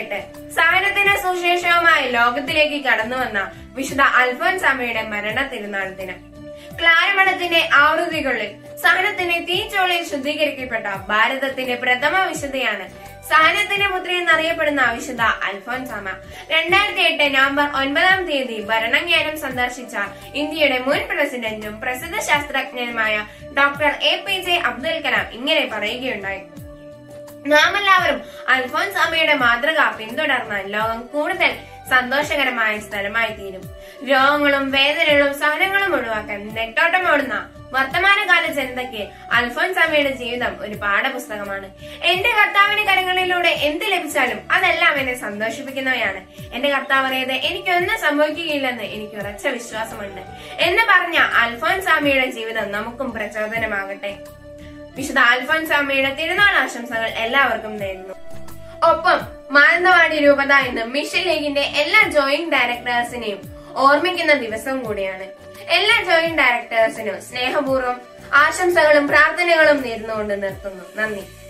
എട്ട് സഹനത്തിന്റെ സുശേഷവുമായി ലോകത്തിലേക്ക് കടന്നു വന്ന വിശുദ്ധ അൽഫോൻസ് അമ്മയുടെ മരണ തിരുനാൾ ദിനം ക്ലാരമഠത്തിന്റെ ആവൃത്തികളിൽ സഹനത്തിന്റെ തീച്ചോളയിൽ ശുദ്ധീകരിക്കപ്പെട്ട ഭാരതത്തിന്റെ പ്രഥമ വിശുദ്ധയാണ് സഹനത്തിന്റെ പുത്രി എന്നറിയപ്പെടുന്ന വിശുദ്ധ അൽഫോൻസാമ രണ്ടായിരത്തി എട്ട് നവംബർ ഒൻപതാം തീയതി ഭരണജ്ഞാനം സന്ദർശിച്ച ഇന്ത്യയുടെ മുൻ പ്രസിഡന്റും പ്രസിദ്ധ ശാസ്ത്രജ്ഞനുമായ doctor A P J Abdul Kalam ഇങ്ങനെ പറയുകയുണ്ടായി നാം എല്ലാവരും അൽഫോൻസ് അമ്മയുടെ മാതൃക പിന്തുടർന്നാൽ ലോകം കൂടുതൽ സന്തോഷകരമായ സ്ഥലമായി തീരും രോഗങ്ങളും വേദനകളും സഹനങ്ങളും ഒഴിവാക്കാൻ നെട്ടോട്ടമോടുന്ന വർത്തമാനകാല ജനതയ്ക്ക് അൽഫോൻസ് അമ്മയുടെ ജീവിതം ഒരു പാഠപുസ്തകമാണ് എന്റെ കർത്താവിന്റെ കരങ്ങളിലൂടെ എന്ത് ലഭിച്ചാലും അതെല്ലാം എന്നെ സന്തോഷിപ്പിക്കുന്നവയാണ് എന്റെ കർത്താവ് അറിയാതെ എനിക്കൊന്നും സംഭവിക്കുകയില്ലെന്ന് എനിക്ക് ഉറച്ച വിശ്വാസമുണ്ട് എന്ന് പറഞ്ഞ അൽഫോൻസ് അമ്മയുടെ ജീവിതം നമുക്കും പ്രചോദനമാകട്ടെ വിശുദ്ധ അൽഫോൻസ് അമ്മയുടെ തിരുനാൾ ആശംസകൾ എല്ലാവർക്കും നേരുന്നു ഒപ്പം മാനന്തവാടി രൂപത എന്ന മിഷൻ ലീഗിന്റെ എല്ലാ ജോയിന്റ് ഡയറക്ടേഴ്സിനെയും ഓർമ്മിക്കുന്ന ദിവസം കൂടിയാണ് എല്ലാ ജോയിന്റ് ഡയറക്ടേഴ്സിനും സ്നേഹപൂർവ്വം ആശംസകളും പ്രാർത്ഥനകളും നേർന്നുകൊണ്ട് നിർത്തുന്നു നന്ദി